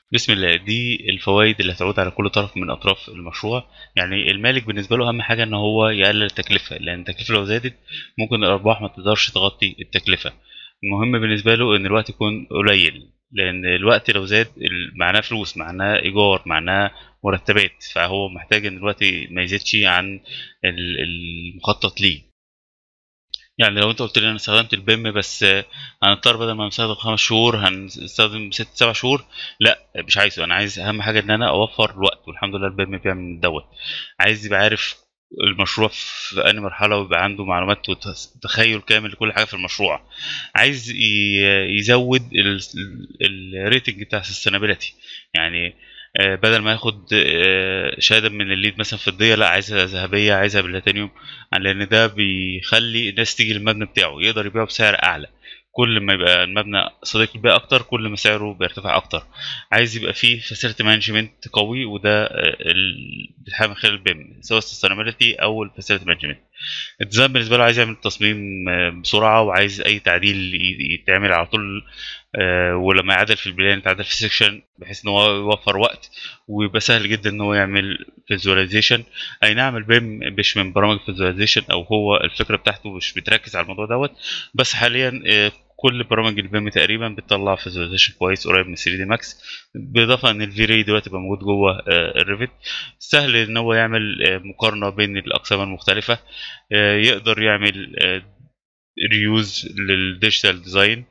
بسم الله دي الفوائد اللي هتعود على كل طرف من اطراف المشروع يعني المالك بالنسبه له اهم حاجه ان هو يقلل التكلفه لان التكلفه لو زادت ممكن الارباح ما تقدرش تغطي التكلفه المهم بالنسبه له ان الوقت يكون قليل لان الوقت لو زاد ال- معناه فلوس معناه ايجار معناه مرتبات فهو محتاج ان الوقت ما يزيدش عن ال- المخطط ليه يعني لو انت قلت لي انا استخدمت البيم بس آه، هنضطر بدل ما نستخدم خمس شهور هنستخدم ست سبع شهور لا مش عايزه انا عايز اهم حاجه ان انا اوفر الوقت والحمد لله البيم بيعمل دوت عايز يبقى عارف المشروع في انهي مرحله ويبقى عنده معلومات وتخيل كامل لكل حاجه في المشروع عايز ي- يزود الريتنج بتاع السستينابيلتي يعني آه، بدل ما ياخد آه، شهاده من الليد مثلا فضيه لا عايزها ذهبيه عايزها بلاتينيوم لان ده بيخلي الناس تيجي للمبنى بتاعه يقدر يبيعه بسعر اعلى كل ما يبقى المبنى صديق للبيئة أكتر كل ما سعره بيرتفع أكتر عايز يبقى فيه فاسيلتي مانجمنت قوي وده آه، ال- بيتحقق من خلال البيم سواء السستينابيلتي أو الفاسيلتي مانجمنت الديزاين بالنسبة له عايز يعمل تصميم آه، بسرعة وعايز أي تعديل ي- يتعمل على طول آه، ولما يعدل في البلان يتعدل في السكشن بحيث ان هو يوفر وقت ويبقى سهل جدا ان هو يعمل فيزواليزيشن اي نعم البيم مش من برامج فيزواليزيشن او هو الفكره بتاعته مش بتركز على الموضوع دوت بس حاليا آه، كل برامج البيم تقريبا بتطلع فيزواليزيشن كويس قريب من 3 دي ماكس بالاضافه ان الفي راي دلوقتي بقى موجود جوه آه، الريفت سهل ان هو يعمل آه، مقارنه بين الاقسام المختلفه آه، يقدر يعمل ريوز للديجيتال ديزاين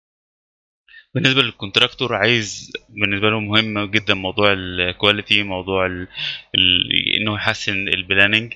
بالنسبه للكونتراكتور عايز بالنسبه له مهم جدا موضوع الكواليتي موضوع ال... ال... انه يحسن البلاننج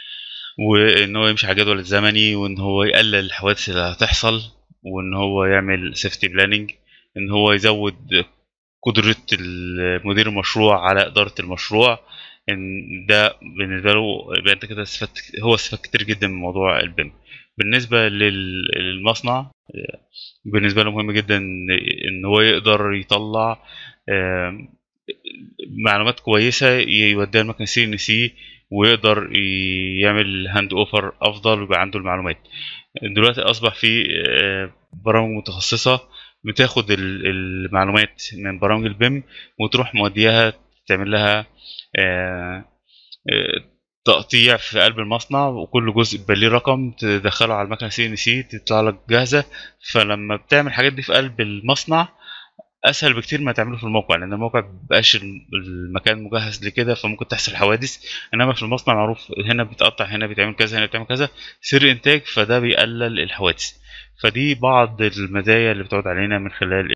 وان هو يمشي على الجدول الزمني وان هو يقلل الحوادث اللي هتحصل وان هو يعمل سيفتي بلاننج ان هو يزود قدرة ال- مدير المشروع على إدارة المشروع إن ده بالنسبة له يبقى أنت كده استفدت هو استفاد كتير جدا من موضوع البيم بالنسبة لل- للمصنع بالنسبة له مهم جدا إن إن هو يقدر يطلع آم، معلومات كويسة يوديها المكنة سي ان سي ويقدر يعمل هاند اوفر افضل ويبقى عنده المعلومات دلوقتي اصبح في آه، برامج متخصصة بتاخد ال- المعلومات من برامج البيم وتروح موديها تعمل لها آه، آه، تقطيع في قلب المصنع وكل جزء يبقى ليه رقم تدخله على المكنه سي ان سي تطلع لك جاهزه فلما بتعمل الحاجات دي في قلب المصنع اسهل بكتير ما تعمله في الموقع لان الموقع مبقاش المكان مجهز لكده فممكن تحصل حوادث انما في المصنع معروف هنا بتقطع هنا بيتعمل كذا هنا بتعمل كذا سر انتاج فده بيقلل الحوادث فدي بعض المزايا اللي بتعود علينا من خلال